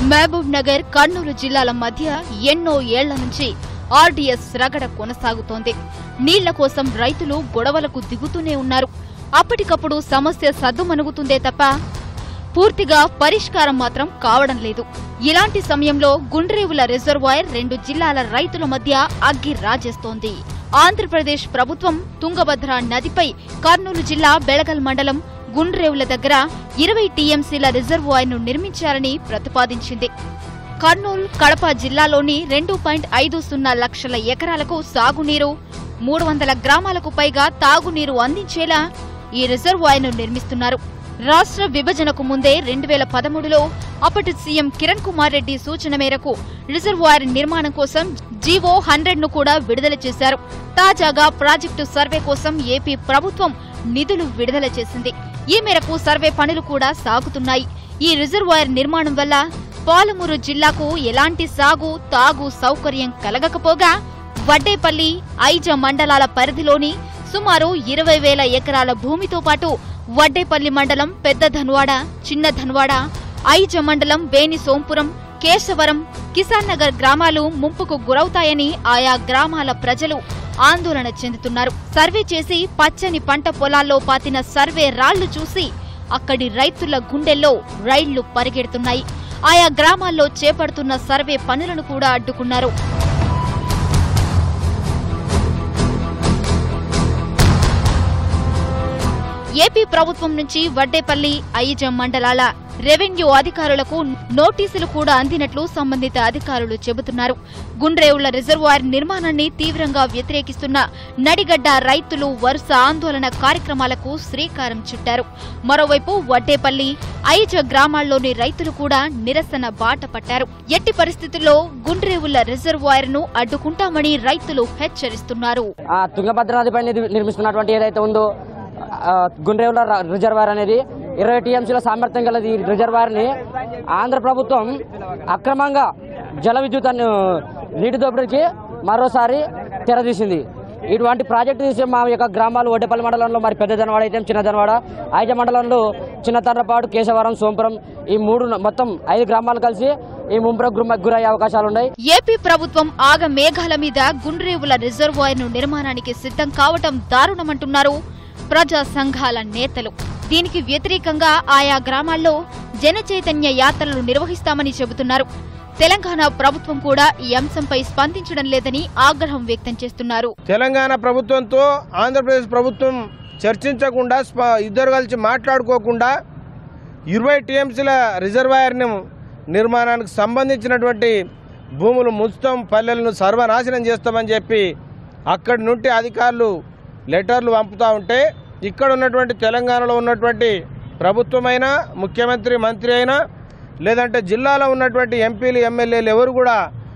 మహబూబ్ నగర్ కర్నూలు జిల్లాల మధ్య ఎన్నో ఏళ్ల నుంచి ఆర్డీఎస్ రగడ కొనసాగుతోంది నీళ్ల కోసం రైతులు గొడవలకు దిగుతూనే ఉన్నారు అప్పటికప్పుడు సమస్య సద్దుమణుగుతుందే తప్ప పూర్తిగా పరిష్కారం మాత్రం కావడం లేదు ఇలాంటి సమయంలో గుండ్రేవుల రిజర్వాయర్ రెండు జిల్లాల రైతుల మధ్య అగ్గి రాజేస్తోంది ఆంధ్రప్రదేశ్ ప్రభుత్వం తుంగభద్ర నదిపై కర్నూలు జిల్లా బెళగల్ మండలం గుండ్రేవుల దగ్గర ఇరవై టీఎంసీల రిజర్వాయర్ను నిర్మించాలని ప్రతిపాదించింది కర్నూలు కడప జిల్లాలోని రెండు పాయింట్ ఐదు సున్నా లక్షల ఎకరాలకు సాగునీరు మూడు వందల గ్రామాలకు పైగా తాగునీరు అందించేలా ఈ రిజర్వాయర్ను నిర్మిస్తున్నారు రాష్ట్ర విభజనకు ముందే రెండు వేల పదమూడులో అప్పటి సీఎం కిరణ్ కుమార్ రెడ్డి సూచన మేరకు రిజర్వాయర్ నిర్మాణం కోసం జీవో హండ్రెడ్ ను కూడా విడుదల చేశారు తాజాగా ప్రాజెక్టు సర్వే కోసం ఏపీ ప్రభుత్వం నిధులు విడుదల చేసింది ఈ మేరకు సర్వే పనులు కూడా సాగుతున్నాయి ఈ రిజర్వాయర్ నిర్మాణం వల్ల పాలమూరు జిల్లాకు ఎలాంటి సాగు తాగు సౌకర్యం కలగకపోగా వడ్డేపల్లి ఐజ మండలాల పరిధిలోని సుమారు ఇరవై వేల ఎకరాల భూమితో పాటు వడ్డేపల్లి మండలం పెద్ద ధన్వాడ చిన్న ధన్వాడ ఐజ మండలం వేణి సోంపురం కేశవరం కిసాన్ నగర్ గ్రామాలు ముంపుకు గురవుతాయని ఆయా గ్రామాల ప్రజలు ఆందోళన చెందుతున్నారు సర్వే చేసి పచ్చని పంట పొలాల్లో పాతిన సర్వే రాళ్లు చూసి అక్కడి రైతుల గుండెల్లో రైళ్లు పరిగెడుతున్నాయి ఆయా గ్రామాల్లో చేపడుతున్న సర్వే పనులను కూడా అడ్డుకున్నారు ఏపీ ప్రభుత్వం నుంచి వడ్డేపల్లి ఐజం మండలాల రెవెన్యూ అధికారులకు నోటీసులు కూడా అందినట్లు సంబంధిత అధికారులు చెబుతున్నారు గుండ్రేవుల రిజర్వాయర్ నిర్మాణాన్ని తీవ్రంగా వ్యతిరేకిస్తున్న నడిగడ్డ రైతులు వరుస ఆందోళన కార్యక్రమాలకు శ్రీకారం చుట్టారు మరోవైపు వడ్డేపల్లి ఐజ గ్రామాల్లోని రైతులు కూడా నిరసన బాట పట్టారు ఎట్టి పరిస్థితుల్లో గుండ్రేవుల రిజర్వాయర్ ను అడ్డుకుంటామని రైతులు హెచ్చరిస్తున్నారు ఆ తుంగభద్ర నదిపై నిర్మి- నిర్మిస్తున్నటువంటి ఏదైతే ఉందో ఆ, గుండ్రేవుల ర- రిజర్వాయర్ అనేది ఇరవై టీఎంసీల సామర్థ్యం గల ఈ రిజర్వాయర్ని ఆంధ్ర ప్రభుత్వం అక్రమంగా జల విద్యుత్ అను నీటి దోపిడీకి మరోసారి తెరదీసింది ఇటువంటి ప్రాజెక్టు తీసి మా యొక్క గ్రామాలు ఒడ్డపల్లి మండలంలో మరి పెద్ద దనవాడ అయితే చిన్న దనవాడ ఐజ మండలంలో చిన్న తర్రపాడు కేశవరం సోంపురం ఈ మూడు న- మొత్తం ఐదు గ్రామాలు కలిసి ఈ ముంపురకు గుర- గురయ్యే అవకాశాలు ఉన్నాయి ఏపీ ప్రభుత్వం ఆగ మేఘాల మీద గుండ్రేవుల రిజర్వాయర్ ను నిర్మాణానికి సిద్ధం కావటం దారుణమంటున్నారు ప్రజా సంఘాల నేతలు దీనికి వ్యతిరేకంగా ఆయా గ్రామాల్లో జన చైతన్య యాత్రలు నిర్వహిస్తామని చెబుతున్నారు తెలంగాణ ప్రభుత్వం కూడా ఈ అంశంపై స్పందించడం లేదని ఆగ్రహం వ్యక్తం చేస్తున్నారు తెలంగాణ ప్రభుత్వంతో ఆంధ్రప్రదేశ్ ప్రభుత్వం చర్చించకుండా స్ప- ఇద్దరు కలిసి మాట్లాడుకోకుండా ఇరవై టీఎంసీల రిజర్వాయర్ను నిర్మాణానికి సంబంధించినటువంటి భూములు ముంచుతాం పల్లెలను సర్వనాశనం చేస్తామని చెప్పి అక్కడి నుండి అధికారులు లెటర్లు పంపుతూ ఉంటే ఇక్కడ ఉన్నటువంటి తెలంగాణలో ఉన్నటువంటి ప్రభుత్వమైనా ముఖ్యమంత్రి మంత్రి అయినా లేదంటే జిల్లాలో ఉన్నటువంటి ఎంపీలు ఎమ్మెల్యేలు ఎవరు కూడా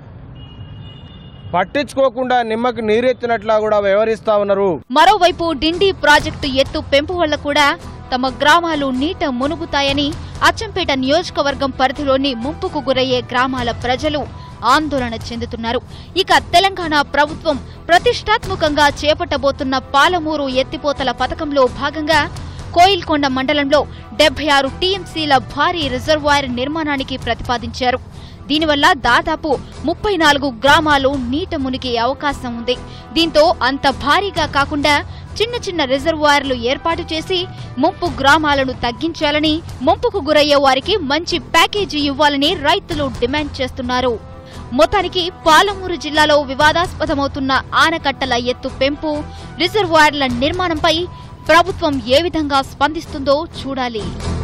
పట్టించుకోకుండా నిమ్మకి నీరెత్తినట్లా కూడా వ్యవహరిస్తా ఉన్నారు మరోవైపు డిండి ప్రాజెక్టు ఎత్తు పెంపు వల్ల కూడా తమ గ్రామాలు నీట మునుగుతాయని అచ్చంపేట నియోజకవర్గం పరిధిలోని ముంపుకు గురయ్యే గ్రామాల ప్రజలు ఆందోళన చెందుతున్నారు ఇక తెలంగాణ ప్రభుత్వం ప్రతిష్టాత్మకంగా చేపట్టబోతున్న పాలమూరు ఎత్తిపోతల పథకంలో భాగంగా కోయిల్కొండ మండలంలో డెబ్బై ఆరు టీఎంసీల భారీ రిజర్వాయర్ నిర్మాణానికి ప్రతిపాదించారు దీనివల్ల దాదాపు ముప్పై నాలుగు గ్రామాలు నీట మునిగే అవకాశం ఉంది దీంతో అంత భారీగా కాకుండా చిన్న చిన్న రిజర్వాయర్లు ఏర్పాటు చేసి ముంపు గ్రామాలను తగ్గించాలని ముంపుకు గురయ్యే వారికి మంచి ప్యాకేజీ ఇవ్వాలని రైతులు డిమాండ్ చేస్తున్నారు మొత్తానికి పాలమూరు జిల్లాలో వివాదాస్పదమవుతున్న ఆనకట్టల ఎత్తు పెంపు రిజర్వాయర్ల నిర్మాణంపై ప్రభుత్వం ఏ విధంగా స్పందిస్తుందో చూడాలి